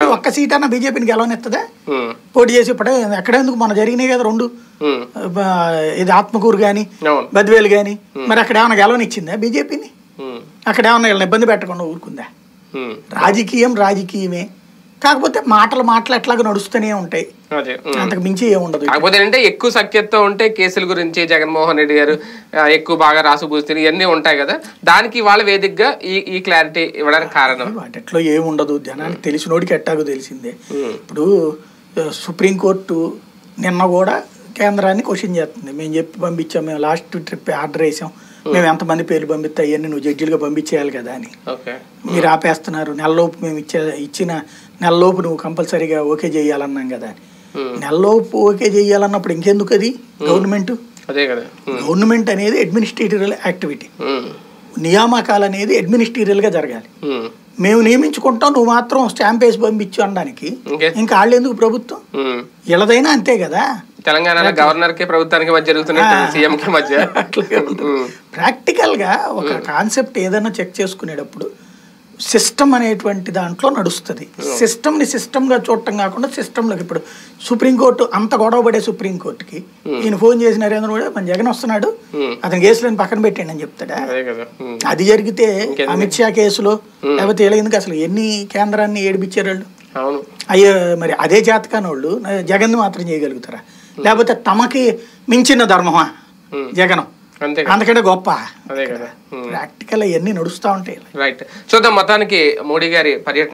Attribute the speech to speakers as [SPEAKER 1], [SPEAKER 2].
[SPEAKER 1] ఒక్క సీట్ అన్న బీజేపీని గెలవనెత్తదా
[SPEAKER 2] ఉమ్,
[SPEAKER 1] పోటీ చేసి ఇప్పుడే ఎక్కడెందుకు మన జరిగినాయి కదా రెండు
[SPEAKER 2] ఉమ్,
[SPEAKER 1] బా- ఇది ఆత్మకూరు కానీ
[SPEAKER 2] అవును
[SPEAKER 1] బద్వేలు కానీ మరి అక్కడ ఏమైనా గెలవనిచ్చిందా బీజేపీని
[SPEAKER 2] ఉమ్,
[SPEAKER 1] అక్కడ ఏమైనా వీళ్ళని ఇబ్బంది పెట్టకుండా ఊరుకుందా
[SPEAKER 2] ఉమ్,
[SPEAKER 1] రాజకీయం రాజకీయమే కాకపోతే మాటలు మాటలు ఎట్లాగో నడుస్తూనే ఉంటాయి
[SPEAKER 2] అదే ఉమ్.
[SPEAKER 1] అంతకు మించి ఏముండదు
[SPEAKER 2] కాకపోతే ఏంటంటే ఎక్కువ సఖ్యతతో ఉంటే కేసుల గురించి జగన్మోహన్ రెడ్డి గారు ఆ, ఎక్కువ బాగా రాసుబూస్తుంది ఇవన్నీ ఉంటాయి కదా దానికి వాళ్ళ వేదికగా ఈ ఈ క్లారిటీ ఇవ్వడానికి కారణం
[SPEAKER 1] వాటిట్లో ఏముండదు జనానికి తెలిసినోడికి ఎట్టాగో తెలిసిందే
[SPEAKER 2] ఉమ్,
[SPEAKER 1] ఇప్పుడు ఆ, సుప్రీంకోర్టు నిన్న కూడా కేంద్రాన్ని క్వశ్చన్ చేస్తుంది మేము చెప్పి పంపించాం మేము లాస్ట్ ట్రిప్ ఆర్డర్ వేసాం మేము ఎంతమంది పేర్లు పంపిస్తే అవన్నీ నువ్వు జడ్జిలుగా పంపించేయాలి కదా అని
[SPEAKER 2] ఓకే
[SPEAKER 1] మీరు ఆపేస్తున్నారు నెలలోపు మేము ఇచ్చే ఇచ్చిన నెలలోపు నువ్వు కంపల్సరీగా ఓకే చేయాలన్నాం కదా అని
[SPEAKER 2] ఉమ్,
[SPEAKER 1] నెలలోపు ఓకే చేయాలన్నప్పుడు ఇంకెందుకు అది గవర్నమెంట్
[SPEAKER 2] అదే కదా ఉమ్,
[SPEAKER 1] గవర్నమెంట్ అనేది అడ్మినిస్ట్రేటివ్ యాక్టివిటీ
[SPEAKER 2] ఉమ్,
[SPEAKER 1] నియామకాలు అనేది అడ్మినిస్ట్రేటివ్గా జరగాలి
[SPEAKER 2] ఉమ్,
[SPEAKER 1] మేము నియమించుకుంటాం నువ్వు మాత్రం స్టాంప్ వేసి పంపించు అనడానికి
[SPEAKER 2] ఇంకే
[SPEAKER 1] ఇంకా వాళ్ళు ఎందుకు ప్రభుత్వం
[SPEAKER 2] ఉమ్.
[SPEAKER 1] వీళ్ళదైనా అంతే కదా
[SPEAKER 2] తెలంగాణలో గవర్నర్ కి ప్రభుత్వానికి మధ్య జరుగుతున్నట్టు సీఎం కి మధ్య
[SPEAKER 1] అట్లాగే ఉంటుంది
[SPEAKER 2] ఉమ్,
[SPEAKER 1] ప్రాక్టికల్గా ఒక కాన్సెప్ట్ ఏదైనా చెక్ చేసుకునేటప్పుడు సిస్టమ్ అనేటువంటి దాంట్లో నడుస్తుంది సిస్టమ్ని సిస్టమ్గా చూడటం కాకుండా సిస్టంలోకి ఇప్పుడు సుప్రీంకోర్టు అంత గొడవ పడే సుప్రీంకోర్టుకి ఈయన ఫోన్ చేసి నరేంద్ర మోడీ మన జగన్ వస్తున్నాడు
[SPEAKER 2] ఉమ్,
[SPEAKER 1] అతని కేసులను పక్కన పెట్టండి అని చెప్తాడా
[SPEAKER 2] అదే కదా ఉమ్,
[SPEAKER 1] అది జరిగితే
[SPEAKER 2] ఇంకెందుకు?
[SPEAKER 1] అమిత్ షా కేసులో లేకపోతే ఇలా ఎందుకు అసలు ఎన్ని కేంద్రాన్ని ఏడిపించారు వాళ్ళు
[SPEAKER 2] అవును
[SPEAKER 1] అయ్యో మరి అదే జాతకాని వాళ్ళు జగన్ మాత్రం చేయగలుగుతారా లేకపోతే తమకి మించిన ధర్మమా
[SPEAKER 2] ఉమ్,
[SPEAKER 1] జగనం
[SPEAKER 2] అంతే కదా
[SPEAKER 1] అందుకంటే గొప్ప
[SPEAKER 2] అదే కదా ఉమ్,
[SPEAKER 1] ప్రాక్టికల్ అవన్నీ నడుస్తూ ఉంటాయి
[SPEAKER 2] రైట్ చూద్దాం మొత్తానికి మోడీ గారి పర్యటన